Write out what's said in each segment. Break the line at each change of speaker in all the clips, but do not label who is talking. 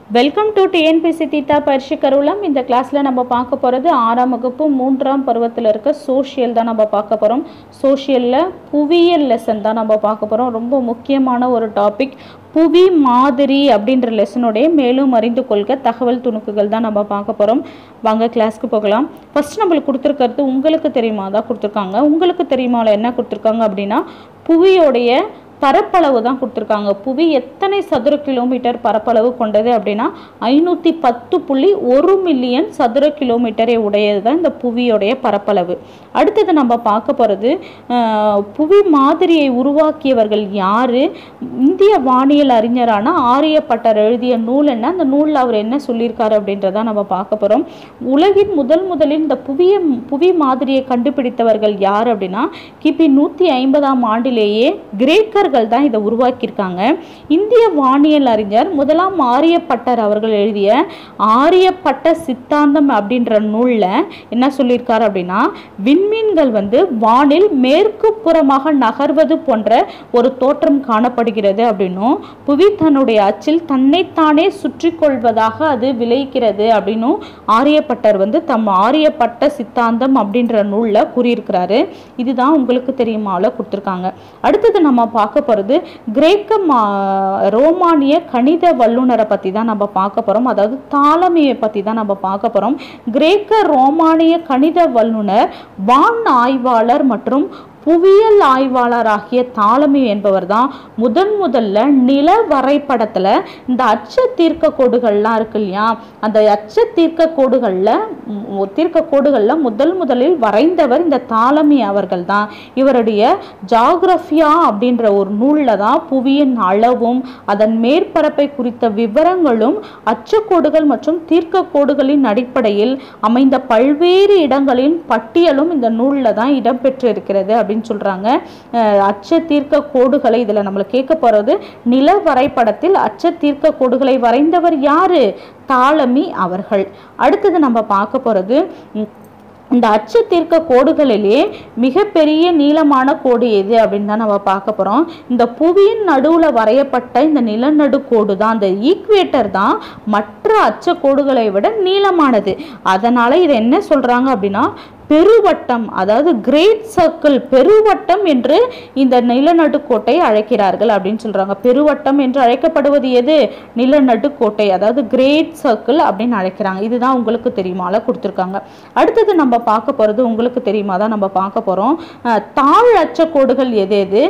welcome to TNPSC theta பயிற்சி கருவலம் இந்த கிளாஸில் நம்ம பார்க்க போகிறது ஆறாம் வகுப்பு மூன்றாம் பருவத்தில் இருக்க சோஷியல் தான் நம்ம பார்க்க போகிறோம் சோஷியலில் புவியியல் லெசன் தான் நம்ம பார்க்க போகிறோம் ரொம்ப முக்கியமான ஒரு டாபிக் புவி மாதிரி அப்படின்ற லெசனுடைய மேலும் அறிந்து கொள்க தகவல் துணுக்குகள் தான் நம்ம பார்க்க போகிறோம் வாங்க கிளாஸ்க்கு போகலாம் ஃபர்ஸ்ட் நம்மளுக்கு கொடுத்துருக்கிறது உங்களுக்கு தெரியுமா தான் கொடுத்துருக்காங்க உங்களுக்கு தெரியுமாவில் என்ன கொடுத்துருக்காங்க அப்படின்னா புவியோடைய பரப்பளவு தான் கொடுத்துருக்காங்க புவி எத்தனை சதுர கிலோமீட்டர் பரப்பளவு கொண்டது அப்படின்னா ஐநூற்றி பத்து புள்ளி ஒரு மில்லியன் சதுர கிலோமீட்டரை உடையது தான் இந்த புவியோடைய பரப்பளவு அடுத்தது நம்ம பார்க்க போகிறது புவி மாதிரியை உருவாக்கியவர்கள் யார் இந்திய வானியல் அறிஞரான ஆரியப்பட்டர் எழுதிய நூல் என்ன அந்த நூலில் அவர் என்ன சொல்லியிருக்காரு அப்படின்றத நம்ம பார்க்க போகிறோம் உலகின் முதல் முதலில் இந்த புவிய புவி மாதிரியை கண்டுபிடித்தவர்கள் யார் அப்படின்னா கிபி நூற்றி ஐம்பதாம் ஆண்டிலேயே கிரேக்கர் அவர்கள் தான் இதை உருவாக்கியிருக்காங்க இந்திய வானியல் அறிஞர் முதலாம் ஆரியப்பட்டர் அவர்கள் எழுதிய ஆரியப்பட்ட சித்தாந்தம் அப்படின்ற நூலில் என்ன சொல்லியிருக்காரு அப்படின்னா விண்மீன்கள் வந்து வானில் மேற்கு புறமாக நகர்வது போன்ற ஒரு தோற்றம் காணப்படுகிறது அப்படின்னும் புவி தன்னுடைய அச்சில் தன்னைத்தானே சுற்றி கொள்வதாக அது விளைக்கிறது அப்படின்னும் ஆரியப்பட்டர் வந்து தம் ஆரியப்பட்ட சித்தாந்தம் அப்படின்ற நூலில் கூறியிருக்கிறாரு இதுதான் உங்களுக்கு தெரியுமாவில் கொடுத்துருக்காங்க அடுத்தது நம்ம பார்க்க போகிறது கிரேக்க மா ரோமானிய கணித வல்லுநரை பற்றி தான் நம்ம பார்க்க போகிறோம் அதாவது தாலமியை பற்றி தான் நம்ம பார்க்க போகிறோம் கிரேக்க ரோமானிய கணித வல்லுனர் வான் ஆய்வாளர் மற்றும் புவியியல் ஆய்வாளராகிய தாலமி என்பவர் தான் முதன் முதல்ல நில வரைபடத்தில் இந்த அச்ச தீர்க்க கோடுகள்லாம் இருக்கு இல்லையா அந்த அச்ச தீர்க்க கோடுகளில் தீர்க்க கோடுகளில் முதல் முதலில் வரைந்தவர் இந்த தாலமி அவர்கள் தான் இவருடைய ஜாகிரஃபியா அப்படின்ற ஒரு நூலில் தான் புவியின் அளவும் அதன் மேற்பரப்பை குறித்த விவரங்களும் அச்சக்கோடுகள் மற்றும் தீர்க்க கோடுகளின் அடிப்படையில் அமைந்த பல்வேறு இடங்களின் பட்டியலும் இந்த நூலில் தான் இடம்பெற்றிருக்கிறது அப்படின்னு சொல்கிறாங்க அச்ச தீர்க்க கோடுகளை இதில் நம்மளை கேட்க போகிறது நில வரைபடத்தில் அச்ச தீர்க்க கோடுகளை வரைந்தவர் யாரு தாளமி அவர்கள் அடுத்தது நம்ம பார்க்க போகிறது இந்த அச்சு தீர்க்க கோடுகளிலே மிகப்பெரிய நீளமான கோடு எது அப்படின்னு தான் நம்ம பார்க்க போகிறோம் இந்த புவியின் நடுவில் வரையப்பட்ட இந்த நிலநடு கோடு தான் இந்த ஈக்குவேட்டர் தான் மற்ற அச்ச கோடுகளை விட நீளமானது அதனால் இதை என்ன சொல்கிறாங்க அப்படின்னா பெருவட்டம் அதாவது கிரேட் சர்க்கிள் பெருவட்டம் என்று இந்த நிலநடுக்கோட்டை அழைக்கிறார்கள் அப்படின்னு சொல்றாங்க பெருவட்டம் என்று அழைக்கப்படுவது எது நிலநடுக்கோட்டை அதாவது கிரேட் சர்க்கிள் அப்படின்னு அழைக்கிறாங்க இதுதான் உங்களுக்கு தெரியுமால கொடுத்துருக்காங்க அடுத்தது நம்ம பார்க்க போகிறது உங்களுக்கு தெரியுமா தான் நம்ம பார்க்க போகிறோம் தாழ் அச்சக்கோடுகள் எது எது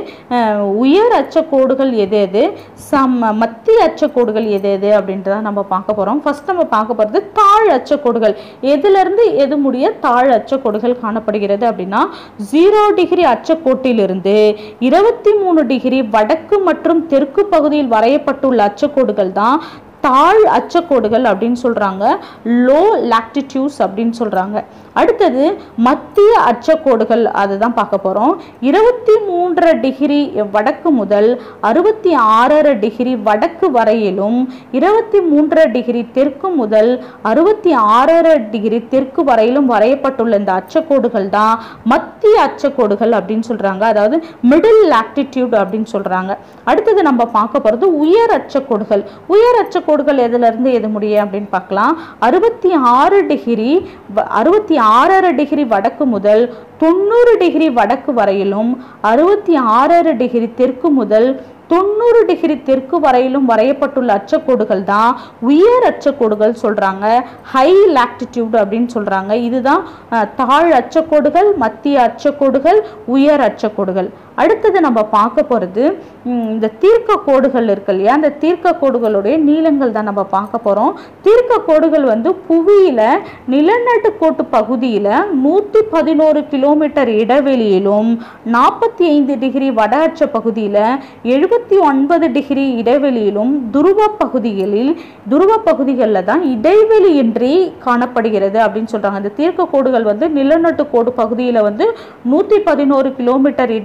உயர் அச்சக்கோடுகள் எது எது சம் மத்திய அச்சக்கோடுகள் எது எது அப்படின்றத நம்ம பார்க்க போகிறோம் ஃபர்ஸ்ட் நம்ம பார்க்க போகிறது தாழ் அச்சக்கோடுகள் எதுலேருந்து எது முடிய தாழ் அச்சக்கோடு கோடுகள் காணப்படுகிறது அப்படின்னா ஜீரோ டிகிரி அச்சக்கோட்டிலிருந்து இருபத்தி மூணு டிகிரி வடக்கு மற்றும் தெற்கு பகுதியில் வரையப்பட்டுள்ள அச்சக்கோடுகள் தான் தாழ் அச்சக்கோடுகள் அப்படின்னு சொல்கிறாங்க லோ லாக்டிடியூட்ஸ் அப்படின்னு சொல்கிறாங்க அடுத்தது மத்திய அச்சக்கோடுகள் அதுதான் பார்க்க போகிறோம் இருபத்தி மூன்றரை டிகிரி வடக்கு முதல் அறுபத்தி ஆறரை டிகிரி வடக்கு வரையிலும் இருபத்தி மூன்றரை டிகிரி தெற்கு முதல் அறுபத்தி ஆறரை டிகிரி தெற்கு வரையிலும் வரையப்பட்டுள்ள இந்த அச்சக்கோடுகள் தான் மத்திய அச்சக்கோடுகள் அப்படின்னு சொல்கிறாங்க அதாவது மிடில் லாக்டிடியூட் அப்படின்னு சொல்கிறாங்க அடுத்தது நம்ம பார்க்க போகிறது உயர் அச்சக்கோடுகள் உயர் அச்ச கோடுகள் எதுலேருந்து எது முடியும் அப்படின்னு பார்க்கலாம் அறுபத்தி ஆறு டிகிரி அறுபத்தி ஆறரை டிகிரி வடக்கு முதல் தொண்ணூறு டிகிரி வடக்கு வரையிலும் அறுபத்தி ஆறரை டிகிரி தெற்கு முதல் தொண்ணூறு டிகிரி தெற்கு வரையிலும் வரையப்பட்டுள்ள அச்சக்கோடுகள் தான் உயர் அச்சக்கோடுகள் சொல்கிறாங்க ஹை லாக்டிடியூட் அப்படின்னு சொல்கிறாங்க இதுதான் தாழ் அச்சக்கோடுகள் மத்திய அச்சக்கோடுகள் உயர் அச்சக்கோடுகள் அடுத்தது நம்ம பார்க்க போகிறது இந்த தீர்க்க கோடுகள் இருக்கு இல்லையா அந்த தீர்க்க கோடுகளுடைய நீளங்கள் தான் நம்ம பார்க்க போகிறோம் தீர்க்க கோடுகள் வந்து புவியில் நிலநட்டு கோட்டு பகுதியில் நூற்றி பதினோரு கிலோமீட்டர் இடைவெளியிலும் நாற்பத்தி ஐந்து டிகிரி வட அச்ச பகுதியில் எழுபத்தி ஒன்பது டிகிரி இடைவெளியிலும் துருவ பகுதிகளில் துருவ பகுதிகளில் தான் இடைவெளியின்றி காணப்படுகிறது அப்படின்னு சொல்கிறாங்க இந்த தீர்க்க கோடுகள் வந்து நிலநட்டு கோடு பகுதியில் வந்து நூற்றி பதினோரு கிலோமீட்டர் இடைவெளியில்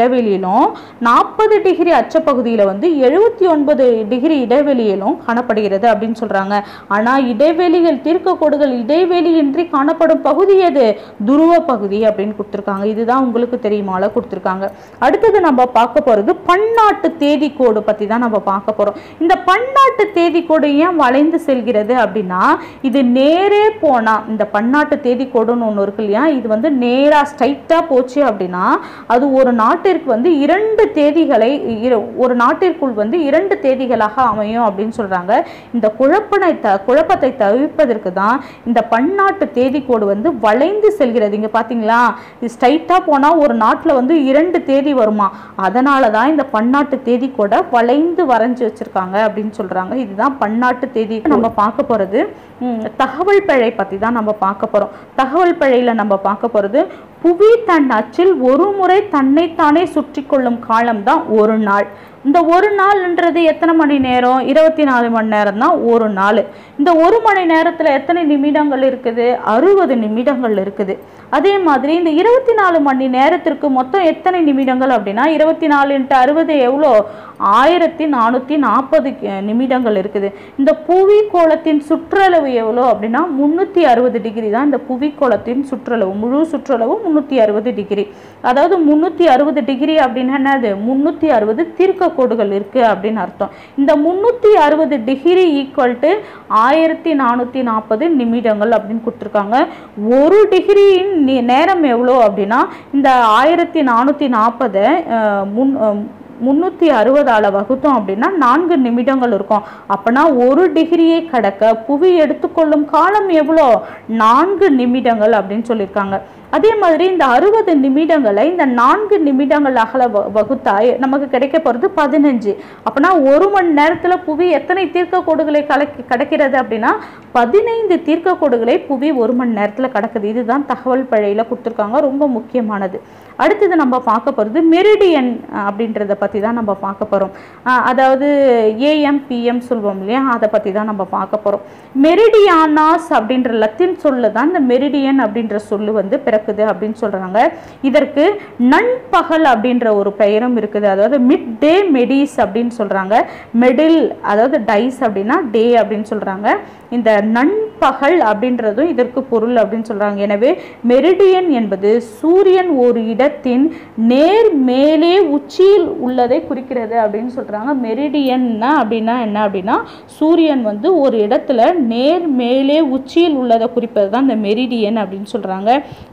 பகுதியிலும் நாற்பது டிகிரி அச்சப்பகுதியில் வந்து எழுபத்தி ஒன்பது டிகிரி இடைவெளியிலும் காணப்படுகிறது அப்படின்னு சொல்றாங்க ஆனா இடைவெளிகள் தீர்க்க கோடுகள் இடைவெளியின்றி காணப்படும் பகுதி எது துருவ பகுதி அப்படின்னு கொடுத்துருக்காங்க இதுதான் உங்களுக்கு தெரியுமால கொடுத்துருக்காங்க அடுத்தது நம்ம பார்க்க போறது பன்னாட்டு தேதி கோடு பத்தி தான் நம்ம பார்க்க போறோம் இந்த பன்னாட்டு தேதி கோடு ஏன் வளைந்து செல்கிறது அப்படின்னா இது நேரே போனா இந்த பன்னாட்டு தேதி கோடுன்னு ஒன்று இருக்கு இல்லையா இது வந்து நேரா ஸ்ட்ரைட்டா போச்சு அப்படின்னா அது ஒரு நாட்டிற்கு வந்து இரண்டு தேதிகளை இரு- ஒரு நாட்டிற்குள் வந்து இரண்டு தேதிகளாக அமையும் அப்படின்னு சொல்றாங்க இந்த குழப்பனை த குழப்பத்தை தவிர்ப்பதற்கு தான் இந்த பன்னாட்டு தேதி கோடு வந்து வளைந்து செல்கிறது இங்க பாத்தீங்களா இது ஸ்ட்ரைட்டா போனா ஒரு நாட்டுல வந்து இரண்டு தேதி வருமா அதனால தான் இந்த பன்னாட்டு தேதி கோடை வளைந்து வரைஞ்சு வச்சிருக்காங்க அப்படின்னு சொல்றாங்க இதுதான் பன்னாட்டு தேதி நம்ம பார்க்க போறது ம், தகவல் பிழை பத்தி தான் நம்ம பார்க்க போறோம் தகவல் பிழையில நம்ம பார்க்க போறது புவி தன் அச்சில் ஒரு முறை தன்னைத்தானே சுற்றி கொள்ளும் காலம் தான் ஒரு நாள் இந்த ஒரு நாள்ன்றது எத்தனை மணி நேரம் இருபத்தி நாலு மணி நேரம் தான் ஒரு நாள் இந்த ஒரு மணி நேரத்துல எத்தனை நிமிடங்கள் இருக்குது அறுபது நிமிடங்கள் இருக்குது அதே மாதிரி இந்த இருபத்தி நாலு மணி நேரத்திற்கு மொத்தம் எத்தனை நிமிடங்கள் அப்படின்னா இருபத்தி நாலு இன்ட்டு அறுபது எவ்வளோ ஆயிரத்தி நானூற்றி நாற்பது நிமிடங்கள் இருக்குது இந்த புவி கோளத்தின் சுற்றளவு எவ்வளோ அப்படின்னா முந்நூற்றி அறுபது டிகிரி தான் இந்த புவி கோளத்தின் சுற்றளவு முழு சுற்றளவு முந்நூற்றி அறுபது டிகிரி அதாவது முந்நூற்றி அறுபது டிகிரி அப்படின்னா என்னது முந்நூற்றி அறுபது தீர்க்க கோடுகள் இருக்குது அப்படின்னு அர்த்தம் இந்த முந்நூற்றி அறுபது டிகிரி ஈக்குவல் டு ஆயிரத்தி நானூற்றி நாற்பது நிமிடங்கள் அப்படின்னு கொடுத்துருக்காங்க ஒரு டிகிரியின் நி- நேரம் எவ்வளோ அப்படின்னா இந்த ஆயிரத்தி நானூற்றி நாற்பதை முன் அஹ், முந்நூற்றி அறுபதால் வகுத்தோம் அப்படின்னா நான்கு நிமிடங்கள் இருக்கும் அப்போனா ஒரு டிகிரியை கடக்க புவி எடுத்துக்கொள்ளும் காலம் எவ்வளோ நான்கு நிமிடங்கள் அப்படின்னு சொல்லியிருக்காங்க அதே மாதிரி இந்த அறுபது நிமிடங்களை இந்த நான்கு நிமிடங்கள் அகல வ- வகுத்தா நமக்கு கிடைக்க போகிறது பதினஞ்சு அப்போனா ஒரு மணி நேரத்தில் புவி எத்தனை தீர்க்க கோடுகளை கலக்கி கடக்கிறது அப்படின்னா பதினைந்து தீர்க்க கோடுகளை புவி ஒரு மணி நேரத்தில் கடக்குது இதுதான் தகவல் பழையில் கொடுத்துருக்காங்க ரொம்ப முக்கியமானது அடுத்தது நம்ம பார்க்க போகிறது மெரிடியன் அப்படின்றத பற்றி தான் நம்ம பார்க்க போகிறோம் அதாவது ஏஎம் பிஎம் சொல்வோம் இல்லையா அதை பற்றி தான் நம்ம பார்க்க போகிறோம் மெரிடியானாஸ் அப்படின்ற லத்தீன் சொல்லு தான் இந்த மெரிடியன் அப்படின்ற சொல்லு வந்து பிறக்குது அப்படின்னு சொல்கிறாங்க இதற்கு நண்பகல் அப்படின்ற ஒரு பெயரும் இருக்குது அதாவது மிட் டே மெடிஸ் அப்படின்னு சொல்கிறாங்க மெடில் அதாவது டைஸ் அப்படின்னா டே அப்படின்னு சொல்கிறாங்க இந்த நண்பகல் அப்படின்றதும் இதற்கு பொருள் அப்படின்னு சொல்கிறாங்க எனவே மெரிடியன் என்பது சூரியன் ஒரு இடத்தின் நேர் மேலே உச்சியில் உள்ளதை குறிக்கிறது அப்படின்னு சொல்கிறாங்க மெரிடியன்னா அப்படின்னா என்ன அப்படின்னா சூரியன் வந்து ஒரு இடத்துல நேர் மேலே உச்சியில் உள்ளதை குறிப்பது தான் இந்த மெரிடியன் அப்படின்னு சொல்கிறாங்க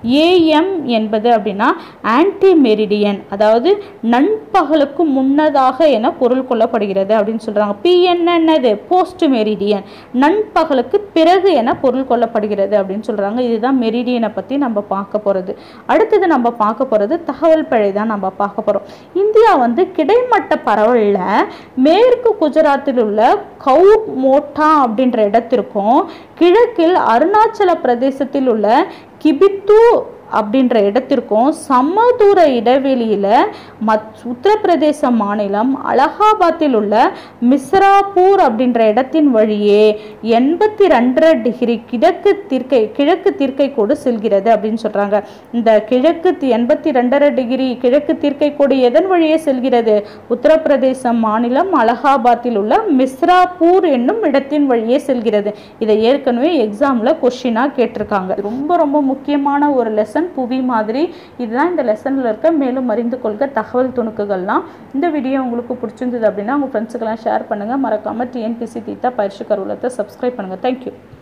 ஏஎம் என்பது அப்படின்னா ஆன்டி மெரிடியன் அதாவது நண்பகலுக்கு முன்னதாக என பொருள் கொள்ளப்படுகிறது அப்படின்னு சொல்கிறாங்க பிஎன் என்னது போஸ்ட் மெரிடியன் நண்பகலுக்கு பிறகு என பொருள் கொள்ளப்படுகிறது அப்படின்னு சொல்கிறாங்க இதுதான் மெரிடியனை பற்றி நம்ம பார்க்க போகிறது அடுத்தது நம்ம பார்க்க போகிறது தகவல் பிழை தான் நம்ம பார்க்க போகிறோம் இந்தியா வந்து கிடைமட்ட பரவலில் மேற்கு குஜராத்தில் உள்ள கவுட் மோட்டா அப்படின்ற இடத்திற்கும் கிழக்கில் அருணாச்சல பிரதேசத்தில் உள்ள கிபித்து அப்படின்ற இடத்திற்கும் சமதூர இடைவெளியில் மத் உத்தரப்பிரதேச மாநிலம் அலகாபாத்தில் உள்ள மிஸ்ராப்பூர் அப்படின்ற இடத்தின் வழியே எண்பத்தி ரெண்டரை டிகிரி கிழக்கு தீர்க்கை கிழக்கு தீர்க்கை கோடு செல்கிறது அப்படின்னு சொல்கிறாங்க இந்த கிழக்கு தி- எண்பத்தி ரெண்டரை டிகிரி கிழக்கு தீர்க்கை கோடு எதன் வழியே செல்கிறது உத்தரப்பிரதேச மாநிலம் அலகாபாத்தில் உள்ள மிஸ்ராப்பூர் என்னும் இடத்தின் வழியே செல்கிறது இதை ஏற்கனவே எக்ஸாமில் கொஷினாக கேட்டிருக்காங்க ரொம்ப ரொம்ப முக்கியமான ஒரு லெசன் புவி மாதிரி இதுதான் இந்த லெசனில் இருக்க மேலும் அறிந்து கொள்க தகவல் துணுக்குகள்லாம் இந்த வீடியோ உங்களுக்கு பிடிச்சிருந்தது அப்படின்னா உங்கள் ஃப்ரெண்ட்ஸுக்கெல்லாம் ஷேர் பண்ணுங்கள் மறக்காமல் டிஎன்பிசி தீத்தா பயிற்சி கருவூலத்தை சப்ஸ்கிரைப் பண்ணுங்கள் தேங்க்யூ